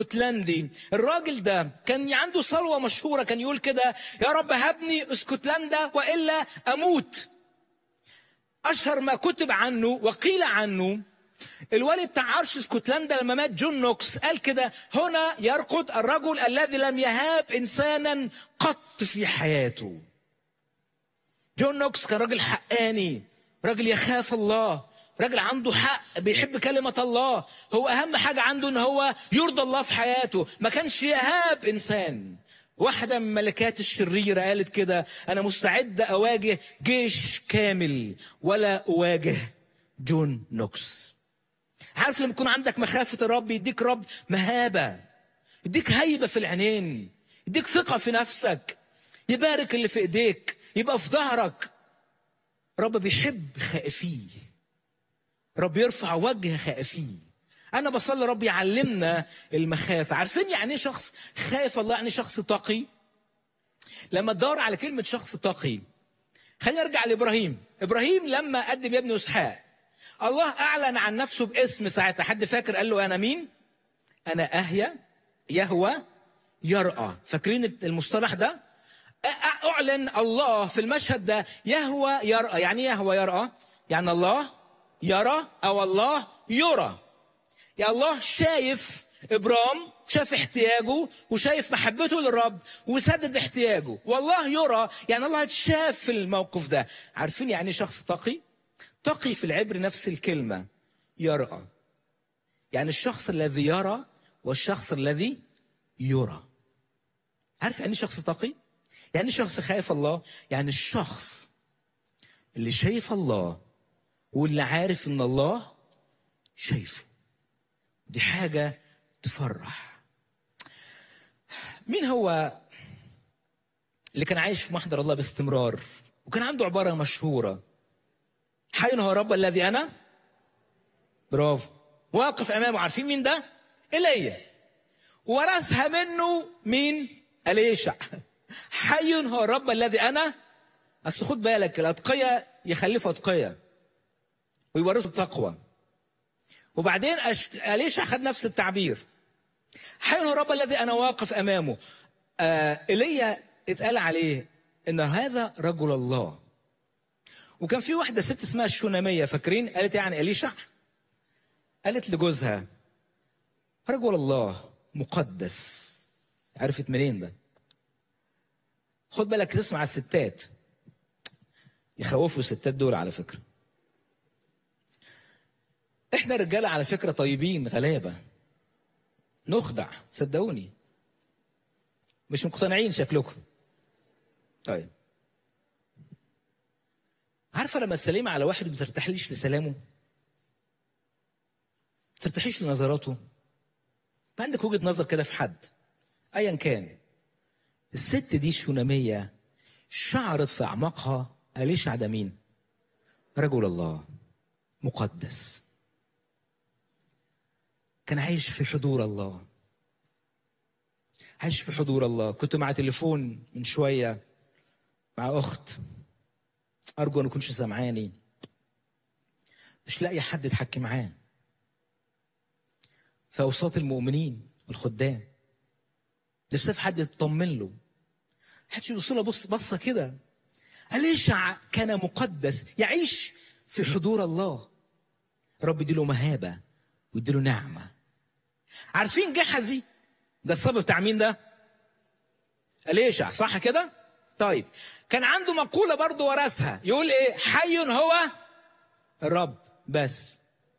اسكتلندي الراجل ده كان عنده صلوة مشهورة كان يقول كده يا رب هبني اسكتلندا وإلا أموت أشهر ما كتب عنه وقيل عنه الوالد بتاع عرش اسكتلندا لما مات جون نوكس قال كده هنا يرقد الرجل الذي لم يهاب إنسانا قط في حياته جون نوكس كان راجل حقاني راجل يخاف الله راجل عنده حق بيحب كلمة الله هو أهم حاجة عنده إن هو يرضى الله في حياته ما كانش يهاب إنسان واحدة من الملكات الشريرة قالت كده أنا مستعدة أواجه جيش كامل ولا أواجه جون نوكس عارف لما يكون عندك مخافة الرب يديك رب مهابة يديك هيبة في العينين يديك ثقة في نفسك يبارك اللي في ايديك يبقى في ظهرك رب بيحب خائفيه رب يرفع وجه خائفيه انا بصلي رب يعلمنا المخافه عارفين يعني ايه شخص خايف الله يعني شخص تقي لما تدور على كلمه شخص تقي خلينا نرجع لابراهيم ابراهيم لما قدم ابنه اسحاق الله اعلن عن نفسه باسم ساعتها حد فاكر قال له انا مين انا اهيا يهوى يرأى فاكرين المصطلح ده اعلن الله في المشهد ده يهوى يرأى يعني ايه يهوى يرأى يعني الله يرى او الله يرى يا الله شايف ابرام شاف احتياجه وشايف محبته للرب وسدد احتياجه والله يرى يعني الله اتشاف في الموقف ده عارفين يعني ايه شخص تقي تقي في العبر نفس الكلمه يرى يعني الشخص الذي يرى والشخص الذي يرى عارف يعني شخص تقي يعني شخص خايف الله يعني الشخص اللي شايف الله واللي عارف ان الله شايفه دي حاجة تفرح مين هو اللي كان عايش في محضر الله باستمرار وكان عنده عبارة مشهورة حي هو رب الذي أنا برافو واقف أمامه عارفين مين ده إيليا ورثها منه مين أليشع حي هو الرب الذي أنا أصل خد بالك الأتقية يخلفوا أتقية ويورثوا التقوى وبعدين أش... أليشع خد نفس التعبير حي هو الرب الذي أنا واقف أمامه آه إيليا اتقال عليه إن هذا رجل الله وكان في واحدة ست اسمها الشونامية فاكرين قالت يعني أليشع قالت لجوزها رجل الله مقدس عرفت منين ده خد بالك تسمع الستات يخوفوا الستات دول على فكره احنا رجاله على فكره طيبين غلابه نخدع صدقوني مش مقتنعين شكلكم طيب عارفه لما تسلمي على واحد ما ترتاحليش لسلامه ما ترتاحيش لنظراته عندك وجهه نظر كده في حد ايا كان الست دي الشوناميه شعرت في اعماقها اليشع ده مين رجل الله مقدس كان عايش في حضور الله عايش في حضور الله كنت مع تليفون من شوية مع أخت أرجو أن يكونش سامعاني مش لاقي حد يتحكي معاه في أوساط المؤمنين والخدام نفسها في حد يطمن له حدش يبص لها بص بصة كده أليشع كان مقدس يعيش في حضور الله رب يديله مهابة ويديله نعمة عارفين جحزي ده الصبي بتاع مين ده أليشع صح كده طيب كان عنده مقولة برضه ورثها يقول ايه حي هو الرب بس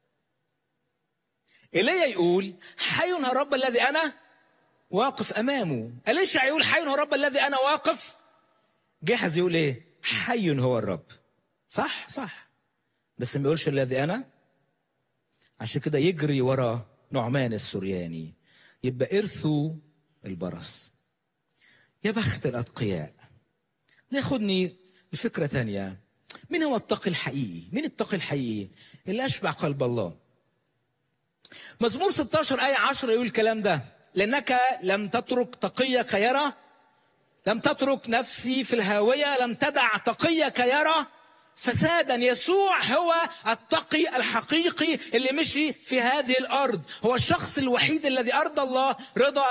إيليا يقول حي هو الرب الذي أنا واقف أمامه أليشع يقول حي هو الرب الذي أنا واقف جحز يقول ايه حي هو الرب صح صح بس ما يقولش الذي انا عشان كده يجري ورا نعمان السورياني يبقى ارثه البرص يا بخت الاتقياء ياخدني لفكره تانية مين هو التقي الحقيقي مين التقي الحقيقي اللي اشبع قلب الله مزمور 16 آية 10 يقول الكلام ده لأنك لم تترك تقيك يرى لم تترك نفسي في الهاوية لم تدع تقيك يرى فسادا يسوع هو التقي الحقيقي اللي مشي في هذه الارض هو الشخص الوحيد الذي ارضى الله رضا